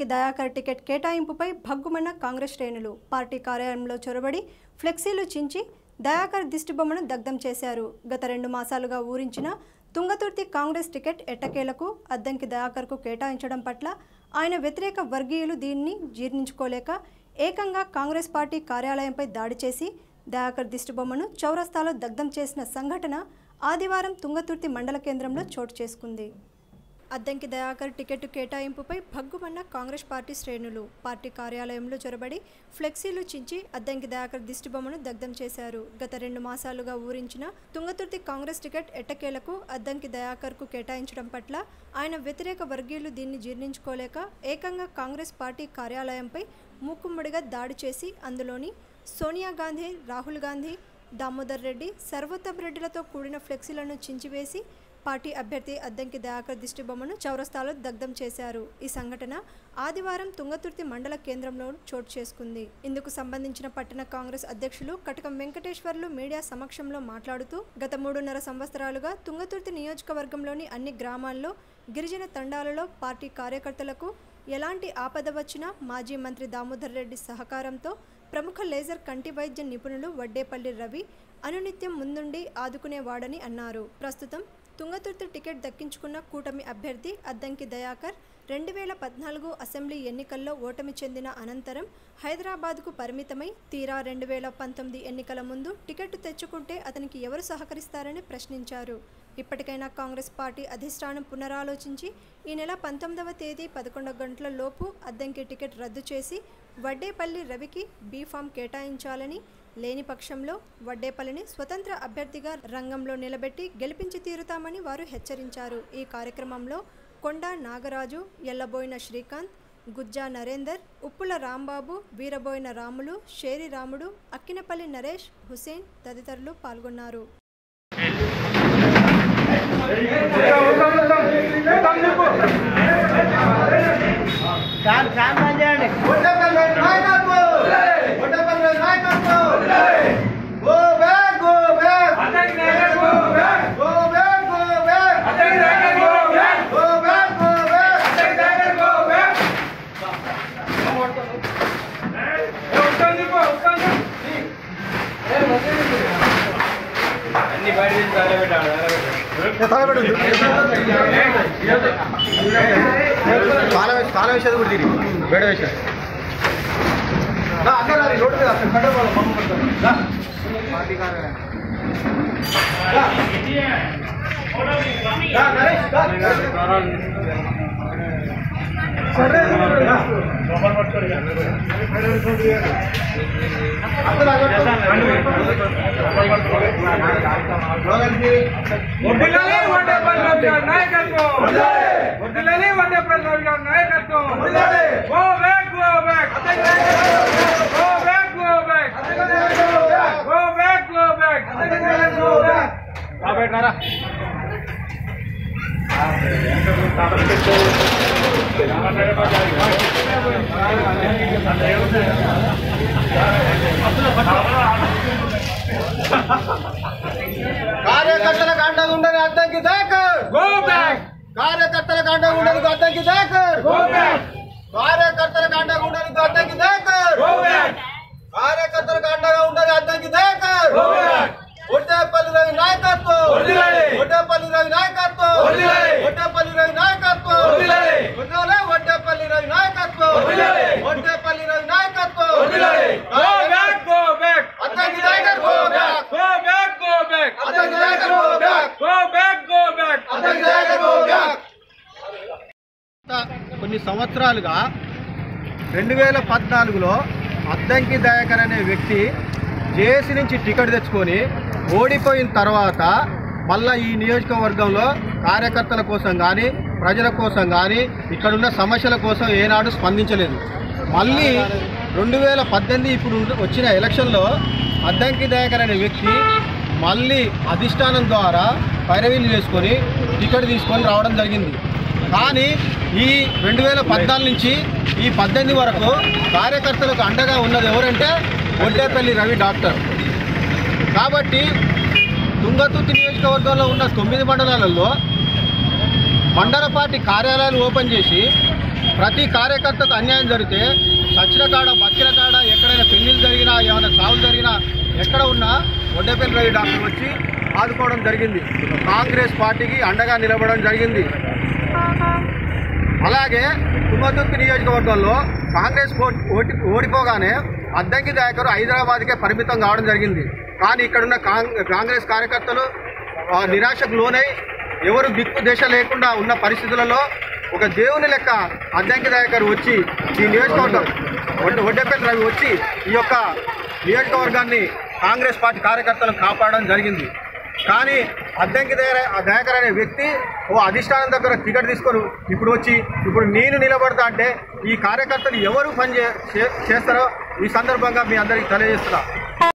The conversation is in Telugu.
దయాకర్ టికెట్ కేటాయింపుపై భగ్గుమన్న కాంగ్రెస్ శ్రేణులు పార్టీ కార్యాలయంలో చొరబడి ఫ్లెక్సీలు చించి దయాకర్ దిష్టిబొమ్మను దగ్ధం చేశారు గత రెండు మాసాలుగా ఊరించిన తుంగతుర్తి కాంగ్రెస్ టికెట్ ఎట్టకేలకు అద్దంకి దయాకర్కు కేటాయించడం పట్ల ఆయన వ్యతిరేక వర్గీయులు దీన్ని జీర్ణించుకోలేక ఏకంగా కాంగ్రెస్ పార్టీ కార్యాలయంపై దాడి చేసి దయాకర్ దిష్టిబొమ్మను చౌరస్తాలో దగ్ధం చేసిన సంఘటన ఆదివారం తుంగతుర్తి మండల కేంద్రంలో చోటు చేసుకుంది అద్దంకి దయాకర్ టికెట్ కేటాయింపుపై భగ్గుమన్న కాంగ్రెస్ పార్టీ శ్రేణులు పార్టీ కార్యాలయంలో చొరబడి ఫ్లెక్సీలు చించి అద్దంకి దయాకర్ దిష్టిబొమ్మను దగ్ధం చేశారు గత రెండు మాసాలుగా ఊరించిన తుంగతుర్తి కాంగ్రెస్ టికెట్ ఎట్టకేలకు అద్దంకి దయాకర్కు కేటాయించడం పట్ల ఆయన వ్యతిరేక వర్గీయులు దీన్ని జీర్ణించుకోలేక ఏకంగా కాంగ్రెస్ పార్టీ కార్యాలయంపై మూకుమ్మడిగా దాడి చేసి అందులోని సోనియా గాంధీ రాహుల్ గాంధీ దామోదర్ రెడ్డి సర్వోత్తమ్ రెడ్డిలతో కూడిన ఫ్లెక్సీలను చించివేసి పార్టీ అభ్యర్థి అద్దంకి దయాకర్ దిష్టిబొమ్మను చౌరస్తాలో దగ్ధం చేశారు ఈ సంఘటన ఆదివారం తుంగతుర్తి మండల కేంద్రంలో చోటు చేసుకుంది ఇందుకు సంబంధించిన పట్టణ కాంగ్రెస్ అధ్యక్షులు కటకం వెంకటేశ్వర్లు మీడియా సమక్షంలో మాట్లాడుతూ గత మూడున్నర సంవత్సరాలుగా తుంగతుర్తి నియోజకవర్గంలోని అన్ని గ్రామాల్లో గిరిజన తండాలలో పార్టీ కార్యకర్తలకు ఎలాంటి ఆపద వచ్చినా మాజీ మంత్రి దామోదర్ రెడ్డి సహకారంతో ప్రముఖ లేజర్ కంటి వైద్య నిపుణులు వడ్డేపల్లి రవి అనునిత్యం ముందుండి ఆదుకునేవాడని అన్నారు ప్రస్తుతం తుంగతుర్తి టికెట్ దక్కించుకున్న కూటమి అభ్యర్థి అద్దంకి దయాకర్ రెండు వేల పద్నాలుగు అసెంబ్లీ ఎన్నికల్లో ఓటమి చెందిన అనంతరం హైదరాబాద్కు పరిమితమై తీరా రెండు వేల పంతొమ్మిది ఎన్నికల ముందు టికెట్ తెచ్చుకుంటే అతనికి ఎవరు సహకరిస్తారని ప్రశ్నించారు ఇప్పటికైనా కాంగ్రెస్ పార్టీ అధిష్టానం పునరాలోచించి ఈ నెల పంతొమ్మిదవ తేదీ పదకొండు గంటల లోపు అద్దంకి టికెట్ రద్దు చేసి వడ్డేపల్లి రవికి బీఫామ్ కేటాయించాలని లేని పక్షంలో వడ్డేపల్లిని స్వతంత్ర అభ్యర్థిగా రంగంలో నిలబెట్టి గెలిపించి తీరుతామని వారు హెచ్చరించారు ఈ కార్యక్రమంలో కొండ నాగరాజు ఎల్లబోయిన శ్రీకాంత్ గుజ్జా నరేందర్ ఉప్పుల రాంబాబు వీరబోయిన రాములు షేరి రాముడు అక్కినపల్లి నరేష్ హుసేన్ తదితరులు పాల్గొన్నారు ఫ్యాన్ ఫ్యాన్ బంద్ చేయండి ఒట్టపల్లి నాయకత్వం ఒట్టపల్లి నాయకత్వం గో బ్యాక్ గో బ్యాక్ అతని దగ్గర go back go back go back అతని దగ్గర go back go back go back అతని దగ్గర గో బ్యాక్ ఏ ఉత్తరం పో ఉత్తరం అన్ని బయట తీసి తగలబెట్టాడు కాల కాల వేసేది కూడా తిరిగి బెడ వేసేది అందరూ అది రోడ్డు మీద అసలు కట్ట వాళ్ళ మమ్మ పడతారు. రా. పార్టీ కార్యాలయం. రా. రా, నరేష్, రా. సరే, రా. అందరూ అగొట్టు. వడ్డిల్లని వడ్డేపల్లి రవి గారి నాయకత్వం వడ్డిల్లని వడ్డేపల్లి రవి గారి నాయకత్వం go back go back go back go back go back go back కాబట్టారా కార్యకర్తలకు అండగా ఉండని అద్దంకి దాకర్ గో బ్యాక్ కార్యకర్తలకు అండగా ఉండని అద్దంకి దాకర్ గో బ్యాక్ కార్యకర్తలకు అండగా ఉండని అద్దంకి దాకర్ గో బ్యాక్ కార్యకర్తలకు అండగా ఉండని అద్దంకి దాకర్ గో బ్యాక్ ఒట్టేపల్లి రవి నాయకత్వం వదిలేయ్. ఒట్టేపల్లి రవి నాయకత్వం వదిలేయ్. ఒట్టేపల్లి రవి నాయకత్వం వదిలేయ్. వదిలే ఒట్టేపల్లి రవి నాయకత్వం వదిలేయ్. ఒట్టేపల్లి రవి నాయకత్వం go back go back Addanki Dakar go back go back go back Addanki Dakar go back go back go back Addanki Dakar go back కొన్ని సంవత్సరాలుగా రెండు వేల పద్నాలుగులో అద్దంకి దయాకర్ అనే వ్యక్తి జేఏసీ నుంచి టికెట్ తెచ్చుకొని ఓడిపోయిన తర్వాత మళ్ళా ఈ నియోజకవర్గంలో కార్యకర్తల కోసం కానీ ప్రజల కోసం కానీ ఇక్కడున్న సమస్యల కోసం ఏనాడు స్పందించలేదు మళ్ళీ రెండు వేల పద్దెనిమిది ఇప్పుడు ఉన్న- వచ్చిన ఎలక్షన్లో అద్దంకి దయాకర్ అనే వ్యక్తి మళ్ళీ అధిష్టానం ద్వారా పైరవీలు చేసుకొని టికెట్ తీసుకొని రావడం జరిగింది కానీ ఈ రెండు వేల పద్నాలుగు నుంచి ఈ పద్దెనిమిది వరకు కార్యకర్తలకు అండగా ఉన్నది ఎవరంటే ఒడ్డేపల్లి రవి డాక్టర్ కాబట్టి తుంగతుర్తి నియోజకవర్గంలో ఉన్న తొమ్మిది మండలాలలో మండల పార్టీ కార్యాలయాలు ఓపెన్ చేసి ప్రతి కార్యకర్తకు అన్యాయం జరిగితే సచిన కాడ బతికిన కాడ ఎక్కడైనా పెళ్లిళ్ళు జరిగినా ఏమైనా సావులు జరిగినా ఎక్కడ ఉన్నా ఒడ్డేపల్లి రవి డాక్టర్ వచ్చి ఆదుకోవడం జరిగింది కాంగ్రెస్ పార్టీకి అండగా నిలబడడం జరిగింది అలాగే తుమ్మతుర్తి నియోజకవర్గంలో కాంగ్రెస్ ఓ- ఓటి ఓడిపోగానే అద్దంకి దయాకర్ హైదరాబాద్కే పరిమితం కావడం జరిగింది కానీ ఇక్కడున్న కాంగ్- కాంగ్రెస్ కార్యకర్తలు ఆ, నిరాశకు లోనై ఎవరు దిక్కు దిశ లేకుండా ఉన్న పరిస్థితులలో ఒక దేవుని లెక్క అద్దంకి దయాకర్ వచ్చి ఈ నియోజకవర్గం ఒడ్డ- ఒడ్డెపల్లి రవి వచ్చి ఈ యొక్క నియోజకవర్గాన్ని కాంగ్రెస్ పార్టీ కార్యకర్తలను కాపాడడం జరిగింది కానీ అద్దంకి దగ్గర దయాకర్ అనే వ్యక్తి ఓ అధిష్టానం దగ్గర టికెట్ తీసుకొని ఇప్పుడు వచ్చి ఇప్పుడు నేను నిలబడతా అంటే ఈ కార్యకర్తలు ఎవరు పని చే- చే- చేస్తారో ఈ సందర్భంగా మీ అందరికీ తెలియజేస్తున్నా